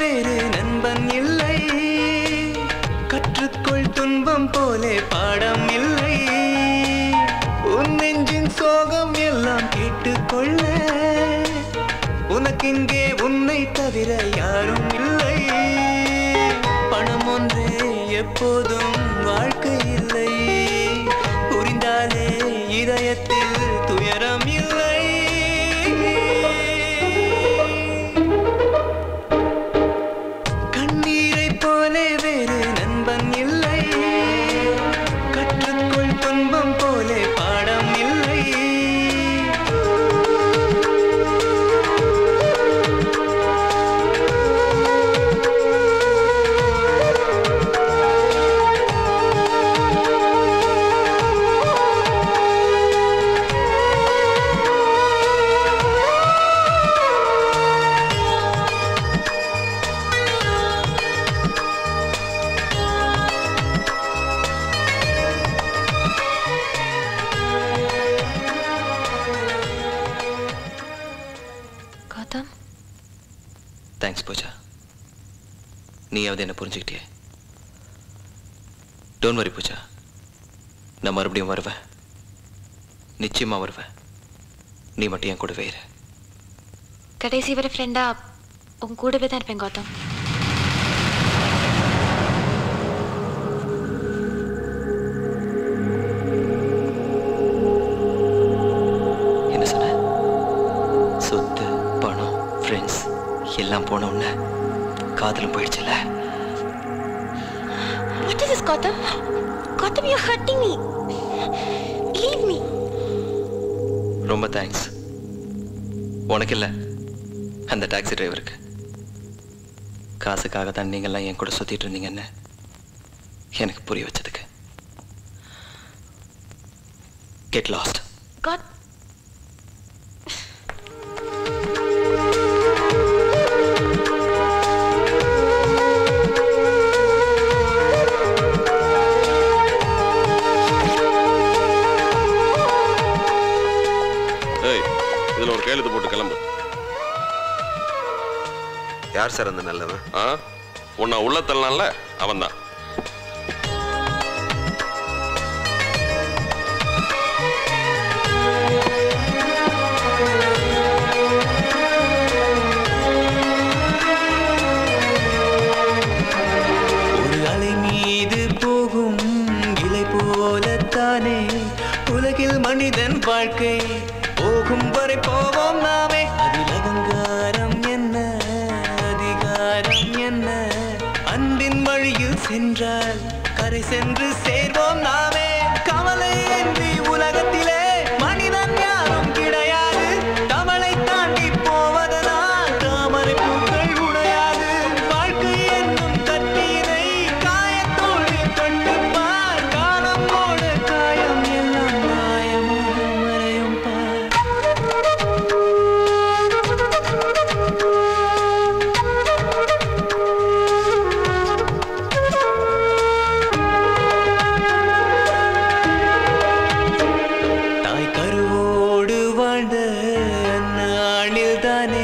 வேறு நண்பன் இல்லை கற்றுக்கொள் துன்பம் போலே பாடம் இல்லை உன் நெஞ்சின் சோகம் எல்லாம் கேட்டுக்கொள்ள உனக்கிங்கே உன்னை தவிர யாரும் இல்லை பணம் ஒன்றே எப்போதும் வாழ்க்கை இல்லை புரிந்தாலே இதயத்தில் துயரம் இல்லை கண்ணீரை போலே வேறு நண்பன் இல்லை கற்றுக்கொள் துன்பம் போலே பாடம் இல்லை கௌதம் தேங்க்ஸ் பூஜா நீயாவது என்ன புரிஞ்சுக்கிட்டியே டோன்ட் வரி பூஜா நான் மறுபடியும் வருவேன் நிச்சயமா வருவேன் நீ மட்டும் என் கூடவே இரு கடைசி வரை ஃப்ரெண்டா உன் கூடவே தான் இருப்பேன் கௌதம் என்ன சொன்ன சொத்து பணம் ஃப்ரெண்ட்ஸ் எல்லாம் போன உடனே காதலும் போயிடுச்சுல்ல What is this, Gautam? Gautam, you're hurting me. Leave me. ரொம்ப தேங்க்ஸ் உனக்கு இல்லை அந்த டாக்ஸி டிரைவருக்கு காசுக்காக தான் நீங்கள்லாம் என் கூட சுற்றிட்டு இருந்தீங்கன்னு எனக்கு புரிய வச்சதுக்கு கெட் லாஸ்ட் God. ஏய் இதுல ஒரு கையெழுத்து போட்டு கிளம்பு யார் சார் அந்த நல்லவன் ஆ உன்னை உள்ள தள்ளனால அவன் தான் ஒரு அலை மீது போகும் இலை போலத்தானே உலகில் மனிதன் வாழ்க்கை போகும் வரை போவோம் நாமே அதில் அகங்காரம் என்ன அதிகாரம் என்ன அன்பின் வழியில் சென்றால் கரை சென்று சேர்வோம் நாமே கவலை இன்றி உலகத்திலே மனிதன் யாரும் கிடையாது கவலை தாண்டி போவதனால் தாமரை பூக்கள் உடையாது வாழ்க்கை என்னும் கத்தியினை காயத்தோடு தொட்டுப்பார் காலம் போட காயம் எல்லாம் மாயமாக மறையும் பார் தாய் கருவோடு வாழ்ந்த நாளில் தானே